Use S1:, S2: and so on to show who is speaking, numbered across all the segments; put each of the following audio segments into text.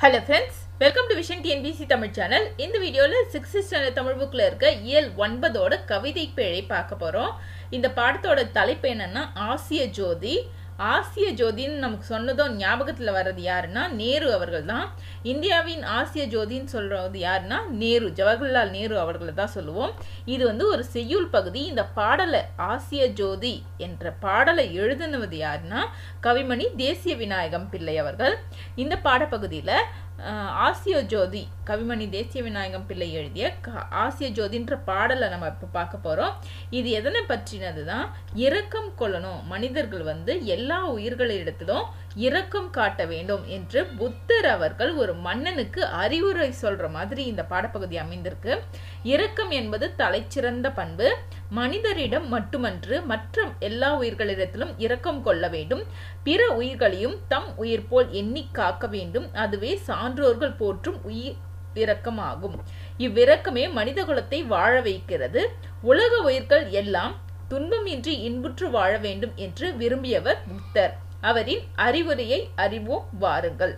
S1: hello friends welcome to vision TNPSC Tamil channel இந்த வீடியோவில் sixth standard Tamil புக்கில் இருக்க இயல் ஒன்பதோட கவிதை பிழை பார்க்க போகிறோம் இந்த பாடத்தோட தலைப்பு என்னன்னா ஆசிய ஜோதி ஆசிய ஜோதின்னு நமக்கு சொன்னதும் ஞாபகத்தில் வர்றது யாருன்னா நேரு அவர்கள் தான் இந்தியாவின் ஆசிய ஜோதின்னு சொல்றது யாருன்னா நேரு ஜவஹர்லால் நேரு அவர்களை தான் சொல்லுவோம் இது வந்து ஒரு செய்யுள் பகுதி இந்த பாடலை ஆசிய ஜோதி என்ற பாடலை எழுதினது யாருன்னா கவிமணி தேசிய விநாயகம் பிள்ளை அவர்கள் இந்த பாடப்பகுதியில் ஆசிய ஜோதி கவிமணி தேசிய விநாயகம் பிள்ளை எழுதிய ஆசிய ஜோதின்ற பாடலை நம்ம இப்போ பார்க்க போகிறோம் இது எதனை பற்றினது தான் இரக்கம் கொள்ளணும் மனிதர்கள் வந்து எல்லா உயிர்களிடத்திலும் இரக்கம் காட்ட வேண்டும் என்று புத்தர் அவர்கள் ஒரு மன்னனுக்கு அறிவுரை சொல்ற மாதிரி இந்த பாடப்பகுதி அமைந்திருக்கு இரக்கம் என்பது தலைச்சிறந்த பண்பு மனிதரிடம் மட்டுமன்று மற்ற எல்லா உயிர்களிடத்திலும் இரக்கம் கொள்ள வேண்டும் பிற உயிர்களையும் தம் உயிர் போல் எண்ணி காக்க வேண்டும் அதுவே சான்றோர்கள் போற்றும் உயிர் இரக்கமாகும் இவ்விரக்கமே மனித குலத்தை வாழ வைக்கிறது உலக உயிர்கள் எல்லாம் துன்பமின்றி இன்புற்று வாழ வேண்டும் என்று விரும்பியவர் புத்தர் அவரின் அறிவுரையை அறிவோம் வாருங்கள்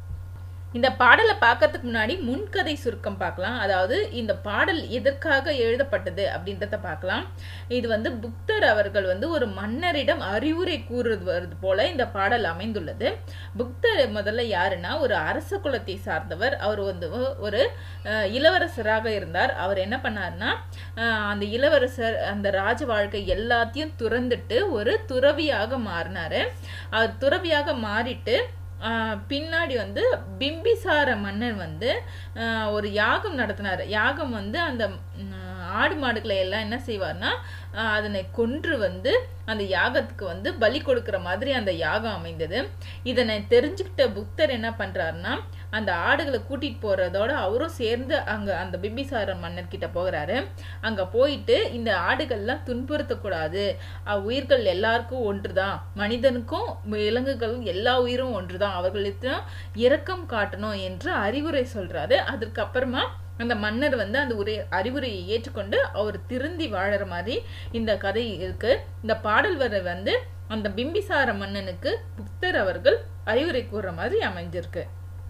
S1: இந்த பாடலை பார்க்கறதுக்கு முன்னாடி முன்கதை சுருக்கம் பார்க்கலாம் அதாவது இந்த பாடல் எதற்காக எழுதப்பட்டது அப்படின்றத பார்க்கலாம் இது வந்து புக்தர் அவர்கள் வந்து ஒரு மன்னரிடம் அறிவுரை கூறுவது போல இந்த பாடல் அமைந்துள்ளது புக்தர் முதல்ல யாருன்னா ஒரு அரச குலத்தை சார்ந்தவர் அவர் வந்து ஒரு இளவரசராக இருந்தார் அவர் என்ன பண்ணார்னா அந்த இளவரசர் அந்த ராஜ வாழ்க்கை எல்லாத்தையும் துறந்துட்டு ஒரு துறவியாக மாறினாரு அவர் துறவியாக மாறிட்டு பின்னாடி வந்து பிம்பிசார மன்னர் வந்து ஒரு யாகம் நடத்தினார் யாகம் வந்து அந்த ஆடு மாடுகளை எல்லாம் என்ன செய்வார்னா அதனை கொன்று வந்து அந்த யாகத்துக்கு வந்து பலி கொடுக்கிற மாதிரி அந்த யாகம் அமைந்தது இதனை தெரிஞ்சுக்கிட்ட புத்தர் என்ன பண்றாருன்னா அந்த ஆடுகளை கூட்டிட்டு போறதோட அவரும் சேர்ந்து அங்க அந்த பிம்பிசார மன்னர் கிட்ட போகிறாரு அங்க போயிட்டு இந்த ஆடுகள்லாம் துன்புறுத்தக்கூடாது உயிர்கள் எல்லாருக்கும் ஒன்றுதான் மனிதனுக்கும் விலங்குகளும் எல்லா உயிரும் ஒன்றுதான் அவர்களுக்கு இரக்கம் காட்டணும் என்று அறிவுரை சொல்றாரு அதுக்கப்புறமா அந்த மன்னர் வந்து அந்த உரை அறிவுரையை ஏற்றுக்கொண்டு அவர் திருந்தி வாழற மாதிரி இந்த கதை இருக்கு இந்த பாடல் வர வந்து அந்த பிம்பிசார மன்னனுக்கு புத்தர் அவர்கள் அறிவுரை கூறுற மாதிரி அமைஞ்சிருக்கு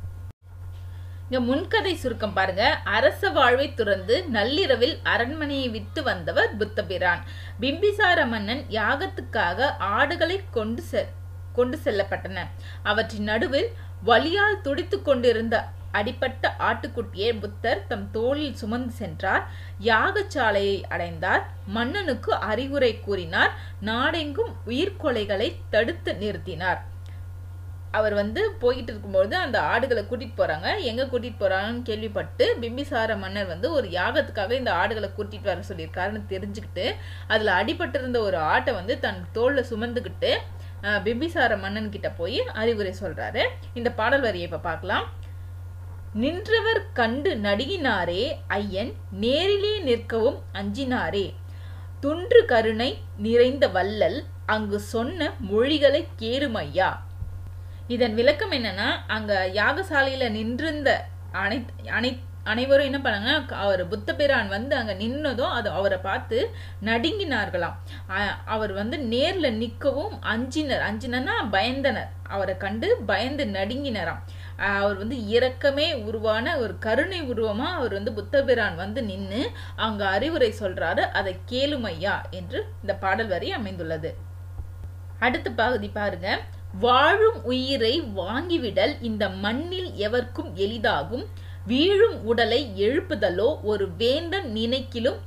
S1: இங்க முன்கதை சுருக்கம் பாருங்க அரச வாழ்வை துறந்து நள்ளிரவில் அரண்மனையை விட்டு வந்தவர் புத்தபிரான் பிம்பிசார மன்னன் யாகத்துக்காக ஆடுகளை கொண்டு செ கொண்டு செல்லப்பட்டன அவற்றின் நடுவில் வலியால் துடித்து கொண்டிருந்த அடிப்பட்ட ஆட்டுக்குட்டியை புத்தர் தம் தோளில் சுமந்து சென்றார் யாகசாலையை அடைந்தார் மன்னனுக்கு அறிவுரை கூறினார் நாடெங்கும் உயிர்கொலைகளை தடுத்து நிறுத்தினார் அவர் வந்து போயிட்டு இருக்கும்போது அந்த ஆடுகளை கூட்டிட்டு போறாங்க எங்க கூட்டிட்டு போறாங்கன்னு கேள்விப்பட்டு பிம்பிசார மன்னர் வந்து ஒரு யாகத்துக்காக இந்த ஆடுகளை கூட்டிட்டு வர சொல்லியிருக்காருன்னு தெரிஞ்சுக்கிட்டு அதுல அடிபட்டிருந்த ஒரு ஆட்டை வந்து தன் தோல்ல சுமந்துக்கிட்டு பிம்பிசார மன்னன் கிட்ட போய் அறிவுரை சொல்றாரு இந்த பாடல் வரியை இப்ப பார்க்கலாம் நின்றவர் கண்டு நடுங்கினாரே ஐயன் நேரிலே நிற்கவும் அஞ்சினாரே துன்று கருணை நிறைந்த வள்ளல் அங்கு சொன்ன மொழிகளை கேளுமையா இதன் விளக்கம் என்னன்னா அங்க யாகசாலையில நின்றிருந்த அனை அனை அனைவரும் என்ன பண்ணாங்கன்னா அவர் புத்த பிரான் வந்து அங்க நின்னதும் அது அவரை பார்த்து நடுங்கினார்களாம் அவர் வந்து நேர்ல நிற்கவும் அஞ்சினர் அஞ்சினர்னா பயந்தனர் அவரை கண்டு பயந்து நடுங்கினராம் அவர் வந்து இரக்கமே உருவான ஒரு கருணை உருவமா அவர் வந்து புத்தபிரான் வந்து நின்று அங்க அறிவுரை சொல்றாரு அதை கேளுமையா என்று இந்த பாடல் வரி அமைந்துள்ளது அடுத்த பகுதி பாருங்க வாழும் உயிரை வாங்கிவிடல் இந்த மண்ணில் எவர்க்கும் எளிதாகும் வீழும் உடலை எழுப்புதலோ ஒரு வேந்தன் நினைக்கிலும்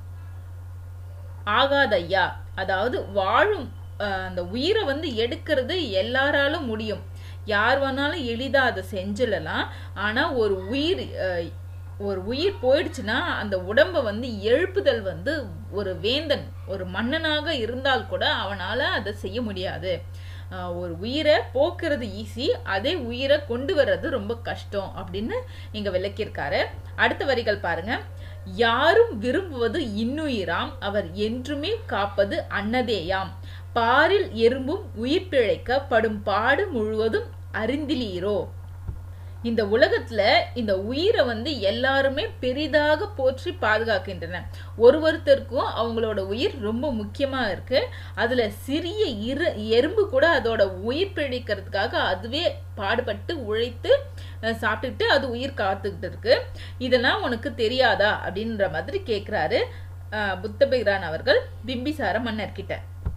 S1: ஆகாதையா அதாவது வாழும் அந்த உயிரை வந்து எடுக்கிறது எல்லாராலும் முடியும் யார் வேணாலும் எளிதா அதை செஞ்சிடலாம் ஆனா ஒரு உயிர் ஒரு உயிர் போயிடுச்சுன்னா அந்த உடம்ப வந்து எழுப்புதல் வந்து ஒரு வேந்தன் ஒரு மன்னனாக இருந்தால் கூட அவனால அதை செய்ய முடியாது ஒரு உயிரை போக்குறது ஈஸி அதே உயிரை கொண்டு வர்றது ரொம்ப கஷ்டம் அப்படின்னு இங்க விளக்கியிருக்காரு அடுத்த வரிகள் பாருங்க யாரும் விரும்புவது இன்னுயிராம் அவர் என்றுமே காப்பது அன்னதேயாம் பாரில் எறும்பும் உயிர் பிழைக்க படும் பாடு முழுவதும் அறிந்திலீரோ இந்த உலகத்துல இந்த உயிரை வந்து எல்லாருமே பெரிதாக போற்றி பாதுகாக்கின்றன ஒரு ஒருத்தருக்கும் அவங்களோட உயிர் ரொம்ப முக்கியமா இருக்கு அதுல சிறிய இரு எறும்பு கூட அதோட உயிர் பிழைக்கிறதுக்காக அதுவே பாடுபட்டு உழைத்து அஹ், சாப்பிட்டுக்கிட்டு அது உயிர் காத்துக்கிட்டு இருக்கு இதெல்லாம் உனக்கு தெரியாதா அப்படின்ற மாதிரி கேட்குறாரு புத்த பிரான் அவர்கள் பிம்பிசார மன்னர்கிட்ட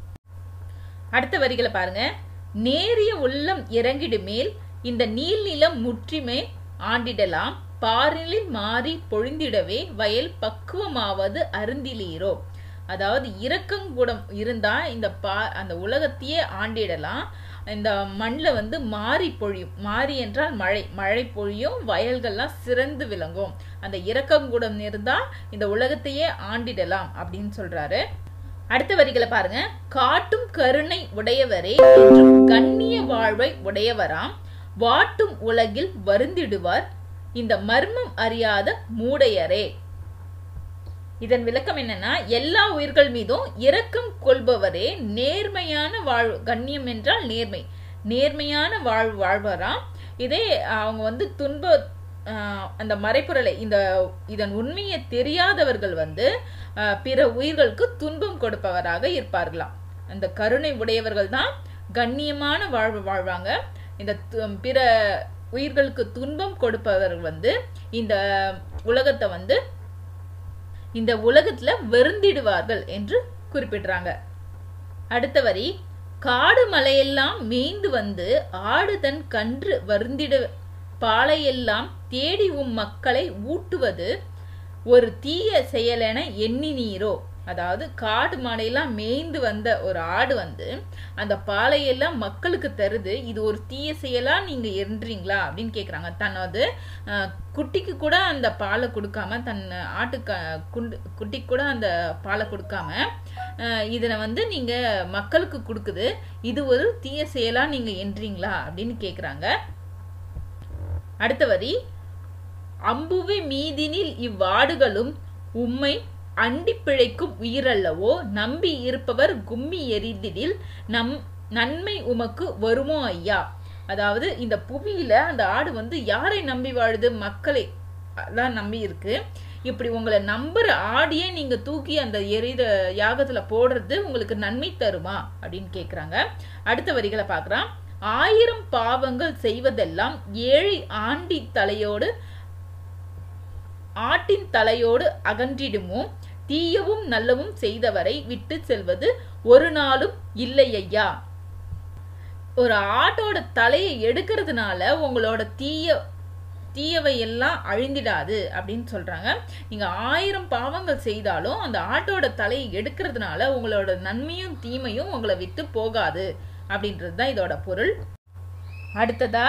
S1: அடுத்த வரிகளை பாருங்க நேரிய உள்ளம் இறங்கிடு மேல் இந்த நீள்நிலம் முற்றிமே ஆண்டிடலாம் பாரிலில் மாறி பொழிந்திடவே வயல் பக்குவமாவது அருந்திலீரோ அதாவது இரக்கங்குடம் இருந்தா இந்த பா அந்த உலகத்தையே ஆண்டிடலாம் இந்த மண்ணில் வந்து மாறி பொழியும் மாறி என்றால் மழை மழை பொழியும் வயல்கள்லாம் சிறந்து விளங்கும் அந்த இரக்கங்குடம் இருந்தா இந்த உலகத்தையே ஆண்டிடலாம் அப்படின்னு சொல்றாரு அடுத்த வரிகளை பாருங்க காட்டும் கருணை உடையவரே என்றும் கண்ணிய வாழ்வை உடையவராம் வாட்டும் உலகில் வருந்திடுவார் இந்த மர்மம் அறியாத மூடையரே இதன் விளக்கம் என்னன்னா எல்லா உயிர்கள் மீதும் இரக்கம் கொள்பவரே நேர்மையான வாழ்வு கண்ணியம் என்றால் நேர்மை நேர்மையான வாழ்வு வாழ்வராம் இதே அவங்க வந்து துன்ப ஆஹ், அந்த மறைப்புரலை இந்த இதன் உண்மையை தெரியாதவர்கள் வந்து ஆஹ், பிற உயிர்களுக்கு துன்பம் கொடுப்பவராக இருப்பார்களாம் அந்த கருணை உடையவர்கள் தான் கண்ணியமான வாழ்வு வாழ்வாங்க இந்த து- பிற உயிர்களுக்கு துன்பம் கொடுப்பவர்கள் வந்து இந்த உலகத்தை வந்து இந்த உலகத்துல வெறுந்திடுவார்கள் என்று குறிப்பிடுறாங்க அடுத்த வரி காடு மலையெல்லாம் மேய்ந்து வந்து ஆடு தன் கன்று வருந்திட பாலையெல்லாம் தேடி உம் மக்களை ஊட்டுவது ஒரு தீய செயலென எண்ணினீரோ அதாவது காடு மாடையெல்லாம் மேய்ந்து வந்த ஒரு ஆடு வந்து அந்த பாலையெல்லாம் மக்களுக்கு தருது இது ஒரு தீய செயலா நீங்க எண்றீங்களா அப்படின்னு கேக்குறாங்க தன்னது அஹ், குட்டிக்கு கூட அந்த பாலை கொடுக்காம தன் ஆட்டு க குண்டு குட்டிக்கு கூட அந்த பாலை கொடுக்காம அஹ், இதனை வந்து நீங்க மக்களுக்கு கொடுக்குது இது ஒரு தீய செயலா நீங்க எண்றீங்களா அப்படின்னு கேக்குறாங்க அடுத்த வரி அம்புவி மீதினில் இவ்வாடுகளும் உம்மை அண்டி பிழைக்கும் உயிரல்லவோ நம்பி இருப்பவர் கும்மி எரிந்திடில் நம் நன்மை உமக்கு வருமோ ஐயா அதாவது இந்த புவியில அந்த ஆடு வந்து யாரை நம்பி வாழுது மக்களை தான் நம்பி இருக்கு இப்படி உங்களை நம்புற ஆடியே நீங்க தூக்கி அந்த எரித யாகத்துல போடுறது உங்களுக்கு நன்மை தருமா அப்படின்னு கேக்குறாங்க அடுத்த வரிகளை பார்க்கறான் ஆயிரம் பாவங்கள் செய்வதெல்லாம் ஏழை ஆண்டி தலையோடு ஆட்டின் தலையோடு அகன்றிடுமோ தீயவும் நல்லவும் செய்தவரை விட்டு செல்வது ஒரு நாளும் இல்லை ஐயா ஒரு ஆட்டோட தலையை எடுக்கிறதுனால உங்களோட தீய தீயவை எல்லாம் அழிந்திடாது அப்படின்னு சொல்றாங்க நீங்க ஆயிரம் பாவங்கள் செய்தாலும் அந்த ஆட்டோட தலையை எடுக்கிறதுனால உங்களோட நன்மையும் தீமையும் உங்களை விட்டு போகாது அப்படின்றது தான் இதோட பொருள் அடுத்ததா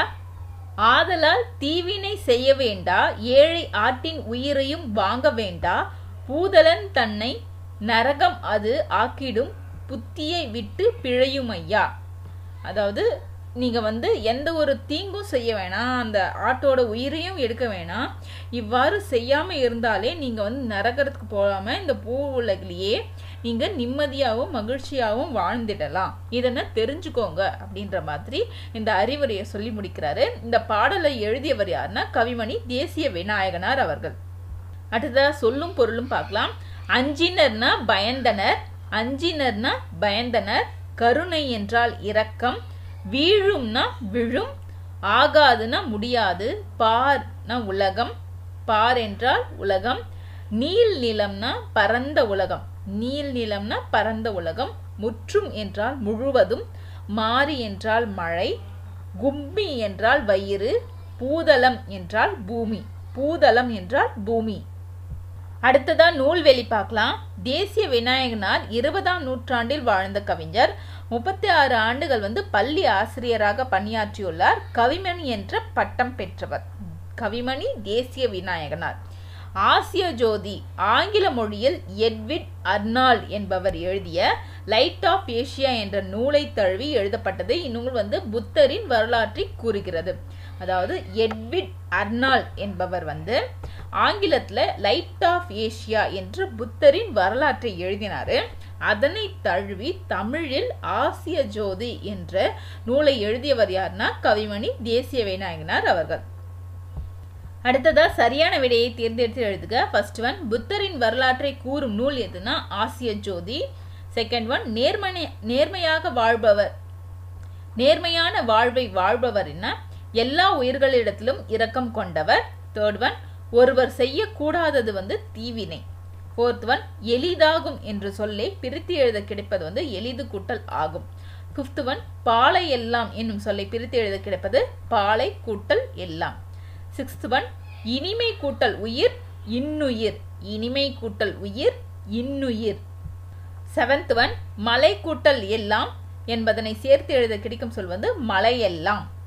S1: ஆதலால் தீவினை செய்ய வேண்டா ஏழை ஆட்டின் உயிரையும் வாங்க வேண்டா பூதலன் தன்னை நரகம் அது ஆக்கிடும் புத்தியை விட்டு பிழையும் ஐயா அதாவது நீங்க வந்து எந்த ஒரு தீங்கும் செய்ய வேணாம் அந்த ஆட்டோட உயிரையும் எடுக்க வேணாம் இவ்வாறு செய்யாம இருந்தாலே நீங்க வந்து நரகத்துக்கு போகாம இந்த பூ உலகிலேயே நீங்க நிம்மதியாகவும் மகிழ்ச்சியாகவும் வாழ்ந்துடலாம் இதனை தெரிஞ்சுக்கோங்க அப்படின்ற மாதிரி இந்த அறிவுரையை சொல்லி முடிக்கிறாரு இந்த பாடலை எழுதியவர் யாருன்னா கவிமணி தேசிய விநாயகனார் அவர்கள் அடுத்ததா சொல்லும் பொருளும் பார்க்கலாம் அஞ்சினர்னா பயந்தனர் அஞ்சினர்னா பயந்தனர் கருணை என்றால் இரக்கம் வீழும்னா விழும் ஆகாதுன்னா முடியாது பார்னா உலகம் பார் என்றால் உலகம் நீல் நிலம்னா பரந்த உலகம் நீல் நிலம்னா பரந்த உலகம் முற்றும் என்றால் முழுவதும் மாறி என்றால் மழை கும்மி என்றால் வயிறு பூதலம் என்றால் பூமி பூதலம் என்றால் பூமி அடுத்ததா நூல்வெளி பார்க்கலாம் தேசிய விநாயகனார் இருபதாம் நூற்றாண்டில் வாழ்ந்த கவிஞர் முப்பத்தி ஆறு ஆண்டுகள் வந்து பள்ளி ஆசிரியராக பணியாற்றியுள்ளார் கவிமணி என்ற பட்டம் பெற்றவர் கவிமணி தேசிய விநாயகனார் ஆசிய ஜோதி ஆங்கில மொழியில் எட்விட் அர்னால் என்பவர் எழுதிய லைட் ஆஃப் ஏஷியா என்ற நூலை தழுவி எழுதப்பட்டது இந்நூல் வந்து புத்தரின் வரலாற்றை கூறுகிறது அதாவது எட்விட் அர்னால் என்பவர் வந்து ஆங்கிலத்துல லைட் ஆஃப் ஏஷியா என்று புத்தரின் வரலாற்றை எழுதினாரு அதனை தழுவி தமிழில் ஆசிய ஜோதி என்ற நூலை எழுதியவர் யாருன்னா கவிமணி தேசிய விநாயகனார் அவர்கள் அடுத்ததா சரியான விடையை தேர்ந்தெடுத்து எழுதுக ஃபர்ஸ்ட் ஒன் புத்தரின் வரலாற்றை கூறும் நூல் எதுனா ஆசிய ஜோதி செகண்ட் ஒன் நேர்மனை நேர்மையாக வாழ்பவர் நேர்மையான வாழ்வை வாழ்பவர் என்ன எல்லா உயிர்களிடத்திலும் இரக்கம் கொண்டவர் தேர்ட் ஒன் ஒருவர் செய்யக்கூடாதது வந்து தீவினை ஃபோர்த் ஒன் எளிதாகும் என்று சொல்லே பிரித்து எழுத கிடைப்பது வந்து எளிது கூட்டல் ஆகும் ஃபிஃப்த் ஒன் பாலை எல்லாம் என்னும் சொல்லை பிரித்து எழுத கிடைப்பது பாலை கூட்டல் எல்லாம் சிக்ஸ்த் ஒன் இனிமை கூட்டல் உயிர் இன்னுயிர் இனிமை கூட்டல் உயிர் இன்னுயிர் செவன்த் ஒன் மலை கூட்டல் எல்லாம் என்பதனை சேர்த்து எழுத கிடைக்கும் சொல் வந்து மலையெல்லாம்